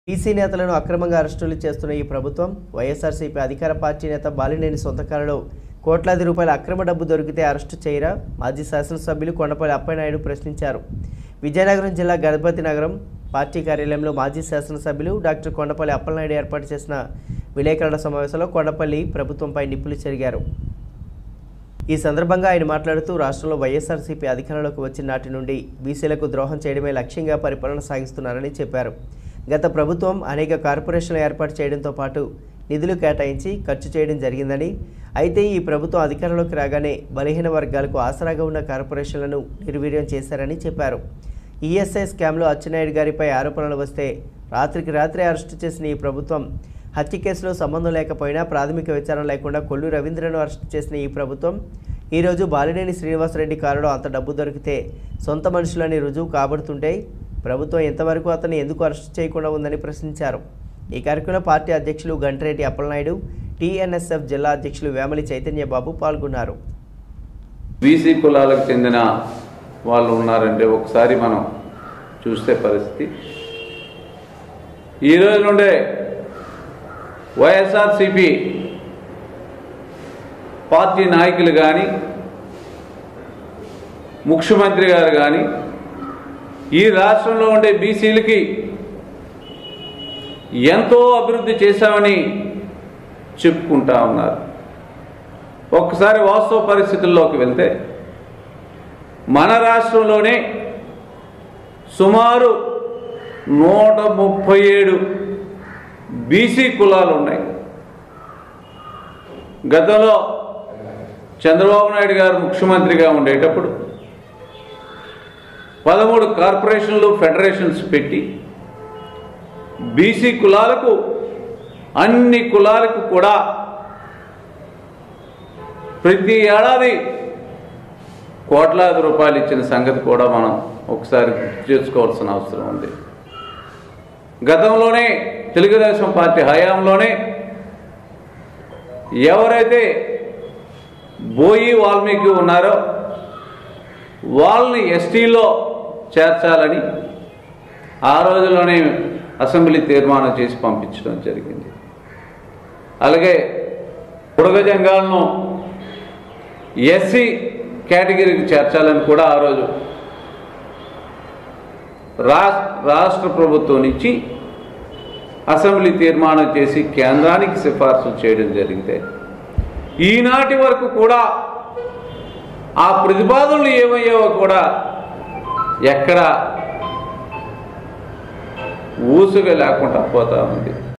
TC నేతలను అక్రమంగా అరెస్టులు చేస్తున్న ఈ ప్రభుత్వం వైఎస్ఆర్సీపీ అధికార పార్టీ నేత బాలినేని సొంతకాలలో కోట్లాది రూపాయల అక్రమ డబ్బు దొరికితే అరెస్టు చేయరా మాజీ శాసనసభ్యులు కొండపల్లి అప్పయనాయుడు ప్రశ్నించారు విజయనగరం జిల్లా గణపతి నగరం పార్టీ కార్యాలయంలో మాజీ శాసనసభ్యులు డాక్టర్ కొండపల్లి అప్పలనాయుడు ఏర్పాటు చేసిన విలేకరుల సమావేశంలో కొండపల్లి ప్రభుత్వంపై నిప్పులు చెరిగారు ఈ సందర్భంగా ఆయన మాట్లాడుతూ రాష్ట్రంలో వైఎస్ఆర్సీపీ అధికారంలోకి వచ్చిన నాటి నుండి బీసీలకు ద్రోహం చేయడమే లక్ష్యంగా పరిపాలన సాగిస్తున్నారని చెప్పారు గత ప్రభుత్వం అనేక కార్పొరేషన్లు ఏర్పాటు చేయడంతో పాటు నిధులు కేటాయించి ఖర్చు చేయడం జరిగిందని అయితే ఈ ప్రభుత్వం అధికారంలోకి రాగానే బలహీన వర్గాలకు ఆసరాగా ఉన్న కార్పొరేషన్లను నిర్వీర్యం చేశారని చెప్పారు ఈఎస్ఐ స్కామ్లో అచ్చెన్నాయుడు గారిపై ఆరోపణలు వస్తే రాత్రికి రాత్రే అరెస్టు చేసిన ఈ ప్రభుత్వం హత్య కేసులో సంబంధం లేకపోయినా ప్రాథమిక విచారణ లేకుండా కొల్లు రవీంద్రను అరెస్టు చేసిన ఈ ప్రభుత్వం ఈరోజు బాలినేని శ్రీనివాసరెడ్డి కారులో అంత డబ్బు దొరికితే సొంత మనుషులని రుజువు కాబడుతుంటే ప్రభుత్వం ఎంతవరకు అతన్ని ఎందుకు అరెస్టు చేయకుండా ఉందని ప్రశ్నించారు ఈ కార్యక్రమంలో పార్టీ అధ్యక్షులు గంటిరెడ్డి అప్పలనాయుడు టీఎన్ఎస్ఎఫ్ జిల్లా అధ్యక్షులు వేమలి చైతన్యబాబు పాల్గొన్నారు బీసీ కులాలకు చెందిన వాళ్ళు ఉన్నారంటే ఒకసారి మనం చూస్తే పరిస్థితి ఈ రోజు నుండే వైఎస్ఆర్సిపి పార్టీ నాయకులు కానీ ముఖ్యమంత్రి గారు కానీ ఈ రాష్ట్రంలో ఉండే బీసీలకి ఎంతో అభివృద్ధి చేశామని చెప్పుకుంటా ఉన్నారు ఒక్కసారి వాస్తవ పరిస్థితుల్లోకి వెళ్తే మన రాష్ట్రంలోనే సుమారు నూట ముప్పై ఏడు బీసీ కులాలు ఉన్నాయి గతంలో చంద్రబాబు నాయుడు గారు ముఖ్యమంత్రిగా ఉండేటప్పుడు పదమూడు కార్పొరేషన్లు ఫెడరేషన్స్ పెట్టి బీసీ కులాలకు అన్ని కులాలకు కూడా ప్రతి ఏడాది కోట్లాది రూపాయలు ఇచ్చిన సంగతి కూడా మనం ఒకసారి గుర్తు చేసుకోవాల్సిన అవసరం ఉంది గతంలోనే తెలుగుదేశం పార్టీ హయాంలోనే ఎవరైతే బోయి వాల్మీకి ఉన్నారో వాళ్ళని ఎస్టీలో చేర్చాలని ఆ రోజులోనే అసెంబ్లీ తీర్మానం చేసి పంపించడం జరిగింది అలాగే బుడగజంగాలను ఎస్సీ కేటగిరీకి చేర్చాలని కూడా ఆ రోజు రా రాష్ట్ర ప్రభుత్వం నుంచి అసెంబ్లీ తీర్మానం చేసి కేంద్రానికి సిఫార్సు చేయడం జరిగితే ఈనాటి వరకు కూడా ఆ ప్రతిపాదనలు ఏమయ్యావో కూడా ఎక్కడ ఊసుగా లేకుండా పోతా ఉంది